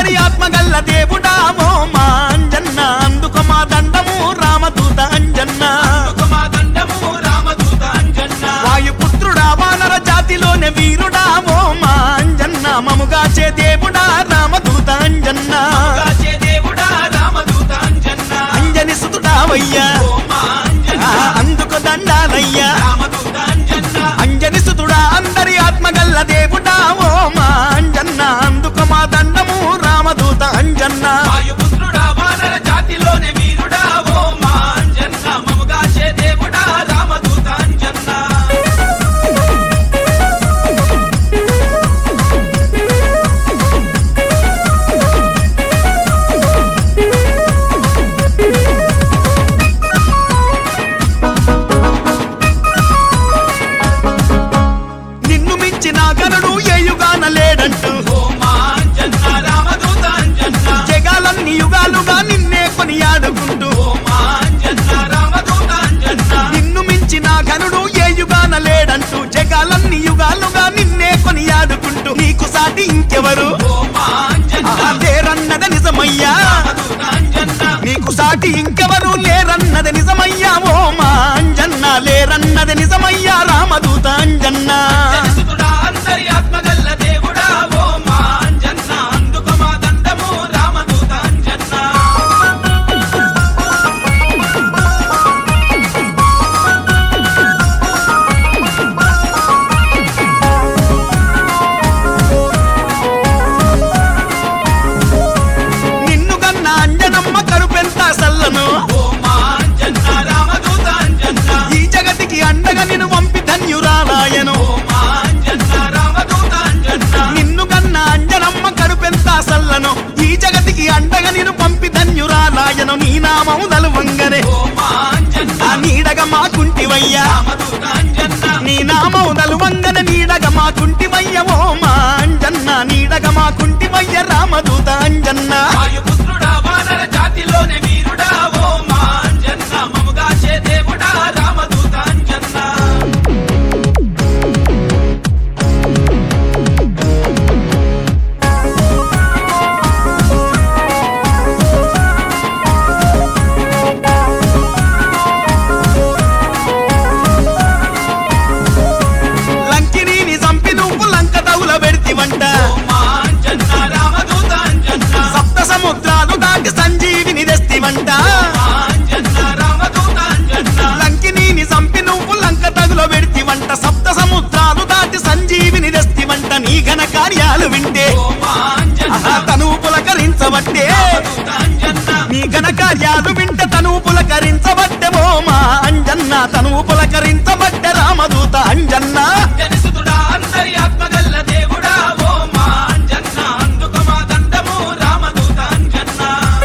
అందరి ఆత్మగల్ల దేవుడా ఓ మా అంజన్న అందుకు మా దండము రామదూత అంజన్న మా దండము రామదూత అంజన్న వాయుపుత్రుడా వానర జాతిలోనే వీరుడా ఓ మా అంజన్న మముగాచే దేవుడా రామదూత అంజన్న కాచే దేవుడా రామదూత అంజన్న అంజని సుతుడావయ్యా ఓ మా అంజన్న ఆ, అందుకు దండాలయ్యా రామదూత అంజన్న అంజని సుతుడా అందరి ఆత్మగల్ల దేవుడా ఓ మా అంజన్న అందుకు మా దండము రామదూత అంజన్న వాయుపుత్రుడా వానర జాతిలోనే వీరుడా ఓ మా అంజన్న మముగాచే దేవుడా రామదూత అంజన్న నిన్ను మించిన గనుడు ఏ యుగాన లేడంటూ ఓ మా అంజన్న రామదూత అంజన్న జగాలన్ని యుగాలుగా నిన్నే కొనియాడుకుంటూ ఓ మా అంజన్న రామదూత అంజన్న నిన్ను మించిన ఘనుడు ఏ యుగాన లేడంటూ జగాలన్ని యుగాలుగా నిన్నే కొనియాడుకుంటూ నీకు సాటి ఇంకెవరు ఓ మా అంజన్న ఆహా, లేరన్నది నిజమయ్యా రామదూత అంజన్న నీకు సాటి ఇంకెవరు లేరన్నది నిజమయ్యా ఓ మా అంజన్న లేరన్నది నిజమయ్యా రామదూత అంజన్న జనసుతుడా అందరి ఆత్మగల్ల దేవుడా ఓ మా అంజన్న అందుకు మా దండము రామదూత అంజన్న నిన్ను కన్న అంజనమ్మ కరుపెంత సల్లను ఓ మా అంజన్న రామదూత అంజన్న ఈ జగతికి అండగా నిన్ను పంపి ధన్యురాలాయను ఓ మా అంజన్న రామదూత అంజన్న నిన్ను కన్న అంజనమ్మ కడుపెంత సల్లను ఈ జగతికి అండగా నిన్ను పంపి ధన్యురాలాయను నీ నామము నలువంగనే ఓ మా అంజన్న ఆ నీడగా మాకుంటివయ్యా రామదూత అంజన్న నీ నామము నలువంగన నీడగా మాకుంటివయ్య ఓ మా అంజన్న నీడగా మాకుంటివయ్య రామదూత అంజన్న వాయుపుత్రుడా వానర జాతిలోనే వీరుడా ఓ మా అంజన్న మముగాచే దేవుడా రామదూత అంజన్న లంకిని చంపి నువ్వు లంక తవుల పెడితివంట ఓ మా అంజన్న రామదూత అంజన్న సప్త సముద్రాలు దాటి సంజీవిని తెస్తివంట మా అంజన్న రామదూత అంజన్న లంకిని చంపి నువ్వు లంక తగులో పెడితివంట సప్త సముద్రాలు దాటి సంజీవిని తెస్తివంట నీ ఘన కార్యాలు వింటే ఓ మా అంజన్న ఆహా, తనువు పులకరించబట్టే రామదూత అంజన్న నీ ఘన కార్యాలు వింటే తనువు పులకరించబట్టే ఓ మా అంజన్న తనువు పులకరించబట్టే రామదూత అంజన్న జనసుతుడా అందరి ఆత్మగల్ల దేవుడా ఓ మా అంజన్న అందుకు మా దండము రామదూత అంజన్న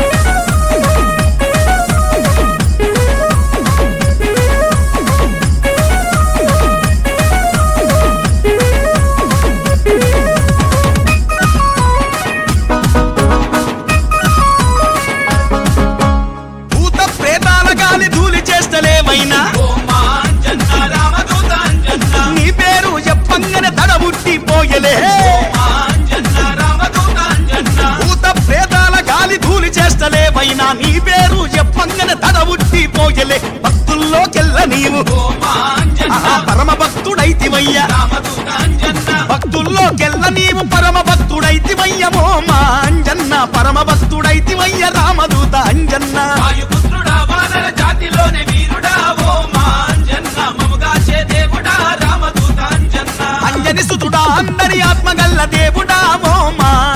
భూత ప్రేతాల గాలి ధూళి చేస్తలేమైనా ఓ మా అంజన్న రామదూత అంజన్న నీ పేరు చెప్పంగనే తడబుట్టి పోయలే మా అంజన్న రామదూత అంజన్న భూత ప్రేతాల గాలి ధూళి చేస్తలేమైనా నీ పేరు చెప్పంగనే తడబుట్టి పోయలే భక్తుల్లోకెల్ల నీవు ఓ మా అంజన్న ఆహా, పరమ భక్తుడైతివయ్యా రామదూత అంజన్న భక్తుల్లోకెల్ల నీవు పరమ భక్తుడైతివయ్య ఓ మా అంజన్న పరమ భక్తుడైతివయ్య రామదూత అంజన్న వాయుపుత్రుడా వానర జాతిలోనే వీరుడా ఓ మా అంజన్న మముగాచే దేవుడా రామదూత అంజన్న అంజని సుతుడా అందరి ఆత్మగల్ల దేవుడా ఓ మా